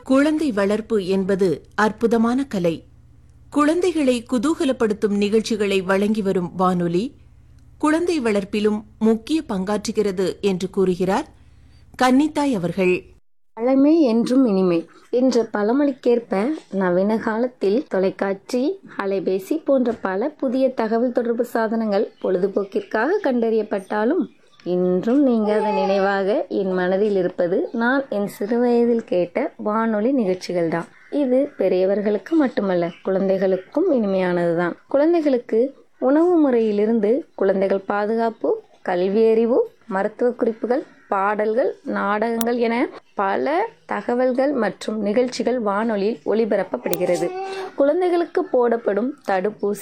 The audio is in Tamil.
குழந்தை வளர்ப்பு என்பது அற்புதமான கலை குழந்தைகளை குதூகலப்படுத்தும் நிகழ்ச்சிகளை வழங்கி வரும் வானொலி குழந்தை வளர்ப்பிலும் முக்கிய பங்காற்றுகிறது என்று கூறுகிறார் கன்னித்தாய் அவர்கள் பழமை என்றும் இனிமை என்ற பழமொழிக்கேற்ப நவீன காலத்தில் தொலைக்காட்சி அலைபேசி போன்ற பல புதிய தகவல் தொடர்பு சாதனங்கள் பொழுதுபோக்கிற்காக கண்டறியப்பட்டாலும் இன்றும் நீங்காத நினைவாக என் மனதில் இருப்பது நான் என் சிறுவயதில் கேட்ட வானொலி நிகழ்ச்சிகள் தான் இது பெரியவர்களுக்கு மட்டுமல்ல குழந்தைகளுக்கும் இனிமையானதுதான் குழந்தைகளுக்கு உணவு முறையிலிருந்து குழந்தைகள் பாதுகாப்பு கல்வியறிவு மருத்துவ குறிப்புகள் பாடல்கள் நாடகங்கள் என பல தகவல்கள் மற்றும் நிகழ்ச்சிகள் வானொலியில் ஒளிபரப்பப்படுகிறது குழந்தைகளுக்கு போடப்படும் தடுப்பூசி